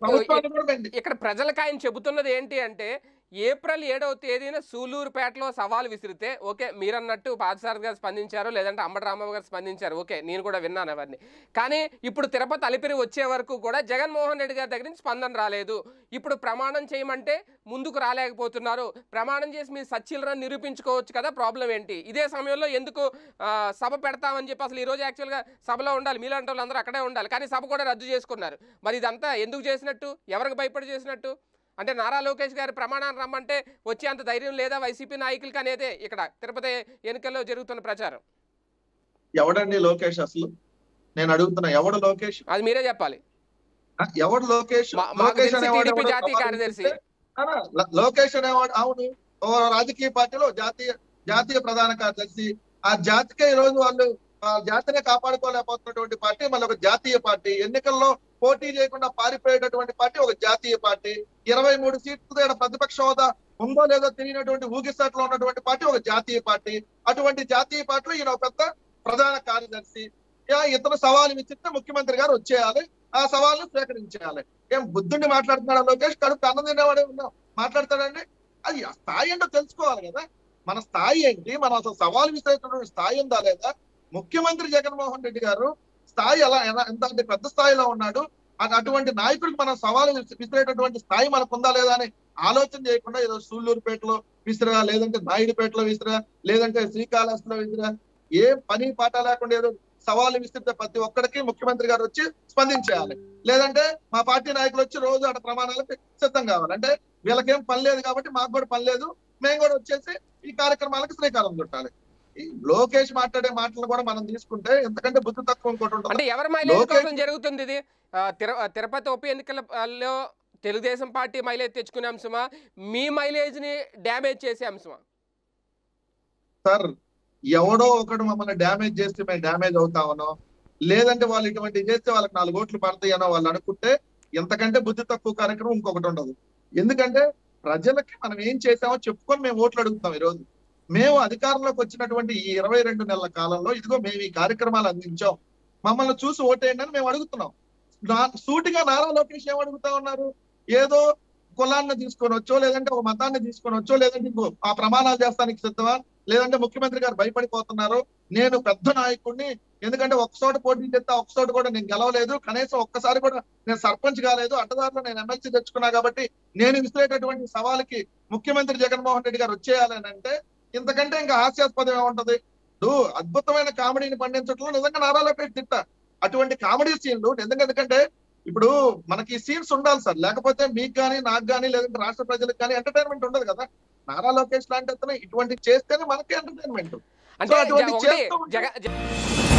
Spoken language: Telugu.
ప్రభుత్వాన్ని కూడా మేము ఇక్కడ ప్రజలకు ఆయన చెబుతున్నది ఏంటి అంటే ఏప్రిల్ ఏడవ తేదీన సూలూరుపేటలో సవాల్ విసిరితే ఓకే మీరన్నట్టు పాదసారథి గారు స్పందించారు లేదంటే అంబటి రాంబాబు గారు స్పందించారు ఓకే నేను కూడా విన్నాను అవన్నీ కానీ ఇప్పుడు తిరుపతి అలిపిరి వచ్చే వరకు కూడా జగన్మోహన్ రెడ్డి గారి దగ్గర నుంచి స్పందన రాలేదు ఇప్పుడు ప్రమాణం చేయమంటే ముందుకు రాలేకపోతున్నారు ప్రమాణం చేసి మీ సచ్చిలరని నిరూపించుకోవచ్చు కదా ప్రాబ్లం ఏంటి ఇదే సమయంలో ఎందుకు ఆ, సభ పెడతామని చెప్పి అసలు ఈరోజు యాక్చువల్గా సభలో ఉండాలి మీలాంటి వాళ్ళందరూ అక్కడే ఉండాలి కానీ సభ కూడా రద్దు చేసుకున్నారు మరి ఇదంతా ఎందుకు చేసినట్టు ఎవరికి భయపడి చేసినట్టు అంటే నారా లోకేష్ గారి ప్రమాణాన్ని రమ్మంటే వచ్చే అంత ధైర్యం లేదా వైసీపీ నాయకులకి అనేదే ఇక్కడ తిరుపతి ఎన్నికల్లో జరుగుతున్న ప్రచారం ఎవడండి లోకేష్ అసలు నేను అడుగుతున్నా ఎవడు లోకేష్ అది మీరే చెప్పాలి ఆ, ఎవడు లోకేష్ మా- మాకు లోకేష్ తెలిసి అనేవాడు టీడీపీ ఎవడో జాతీయ సవాల్ కార్యదర్శి. విసిరితే, ఆ, లో- లోకేష్ అనేవాడు అవును ఓ రాజకీయ పార్టీలో జాతీయ జాతీయ ప్రధాన కార్యదర్శి ఆ జాతికే ఈ రోజు వాళ్ళు ఆ జాతిని కాపాడుకోలేకపోతున్నటువంటి పార్టీ మళ్ళీ ఒక జాతీయ పార్టీ ఎన్నికల్లో పోటీ చేయకుండా పారిపోయేటటువంటి పార్టీ ఒక జాతీయ పార్టీ ఇరవై మూడు సీట్లు ఈడ ప్రతిపక్ష హోదా ఉందో లేదో తెలియనటువంటి ఊగిసట్లో ఉన్నటువంటి పార్టీ ఒక జాతీయ పార్టీ అటువంటి జాతీయ పార్టీలో ఈయన ఒక పెద్ద ప్రధాన కార్యదర్శి యా, ఇతను సవాలు ఇచ్చితే ముఖ్యమంత్రి గారు వచ్చేయాలి ఆ సవాల్ను స్వీకరించేయాలి ఏం బుద్ధుండి మాట్లాడుతున్నాడా లోకేష్ కడుపు అన్నం తినేవాడే ఉన్నాం మాట్లాడతాడండి అది ఆ స్థాయి ఏంటో తెలుసుకోవాలి కదా మన స్థాయి ఏంటి మనం అసలు సవాల్ విసిరేటువంటి స్థాయి ఉందా లేదా ముఖ్యమంత్రి జగన్మోహన్ రెడ్డి గారు స్థాయి ఎలా ఎలా- ఎంత అంటే పెద్ద స్థాయిలో ఉన్నాడు అటు- అటువంటి నాయకుడికి మనం సవాలు విసి- విసిరేటటువంటి స్థాయి మనకు ఉందా లేదా అని ఆలోచన చేయకుండా ఏదో సూళ్ళూరుపేటలో విసిరా లేదంటే నాయుడుపేటలో విసిరా లేదంటే శ్రీకాళహస్తిలో విసిరా ఏ పని పాట లేకుండా ఏదో సవాలు విసిరితే ప్రతి ఒక్కరికి ముఖ్యమంత్రి గారు వచ్చి స్పందించేయాలి లేదంటే మా పార్టీ నాయకులు వచ్చి రోజు అటు ప్రమాణాలకు సిద్ధం కావాలి అంటే వీళ్ళకేం పని లేదు కాబట్టి మాకు కూడా పని లేదు మేము కూడా వచ్చేసి ఈ కార్యక్రమాలకు శ్రీకారం చుట్టాలి ఈ లోకేష్ మాట్లాడే మాటలు కూడా మనం తీసుకుంటే ఎంతకంటే బుద్ధి తక్కువ ఇంకోటి ఉంటుంది అంటే ఎవరి మైలేజ్ లోకేష్- కోసం జరుగుతుంది ఇది ఆ, తిరు- ఆ, తిరుపతి ఉప ఎన్నికలలో తెలుగుదేశం పార్టీ మైలేజ్ తెచ్చుకునే అంశమా మీ మైలేజ్ ని డ్యామేజ్ చేసే అంశమా సార్ ఎవడో ఒకడు మమ్మల్ని డ్యామేజ్ చేస్తే మేము డ్యామేజ్ అవుతామనో లేదంటే వాళ్ళు ఇటువంటి చేస్తే వాళ్ళకి నాలుగు ఓట్లు పడతాయనో వాళ్ళు అనుకుంటే ఎంతకంటే బుద్ధి తక్కువ కార్యక్రమం ఇంకొకటి ఉండదు ఎందుకంటే ప్రజలకి మనం ఏం చేసామో చెప్పుకొని మేము ఓట్లు అడుగుతాం ఈరోజు మేము అధికారంలోకి వచ్చినటువంటి ఈ ఇరవై రెండు నెలల కాలంలో ఇదిగో మేము ఈ కార్యక్రమాలు అందించాం మమ్మల్ని చూసి ఓటేయండి అని మేము అడుగుతున్నాం నా- సూటిగా నారా లోకేష్ ఏం అడుగుతా ఉన్నారు ఏదో కులాన్ని తీసుకొని వచ్చో లేదంటే ఒక మతాన్ని తీసుకొని వచ్చో లేదంటే ఇంకో ఆ ప్రమాణాలు చేస్తానికి సిద్ధమా లేదంటే ముఖ్యమంత్రి గారు భయపడిపోతున్నారు నేను పెద్ద నాయకుడిని ఎందుకంటే ఒక్క చోట పోటీ చేస్తే ఒక్క చోట కూడా నేను గెలవలేదు కనీసం ఒక్కసారి కూడా నేను సర్పంచ్ కాలేదు అడ్డదారిలో నేను ఎమ్మెల్సీ తెచ్చుకున్నా కాబట్టి నేను విసిరేటటువంటి సవాలుకి ముఖ్యమంత్రి జగన్మోహన్ రెడ్డి గారు వచ్చేయాలని అంటే ఇంతకంటే ఇంకా హాస్యాస్పదం ఏముంటది ఇప్పుడు అద్భుతమైన కామెడీని పండించడంలో నిజంగా నారా లోకేష్ తిట్ట అటువంటి కామెడీ సీన్లు నిజంగా ఎందుకంటే ఇప్పుడు మనకి సీన్స్ ఉండాలి సార్ లేకపోతే మీకు కానీ నాకు కానీ లేదంటే రాష్ట్ర ప్రజలకు కానీ ఎంటర్టైన్మెంట్ ఉండదు కదా నారా లోకేష్ లాంటి అతను ఇటువంటి చేస్తేనే మనకి ఎంటర్టైన్మెంట్ అంటే అటువంటి జ- ఒకటి చేస్తూ ఉంటే- జగ జ-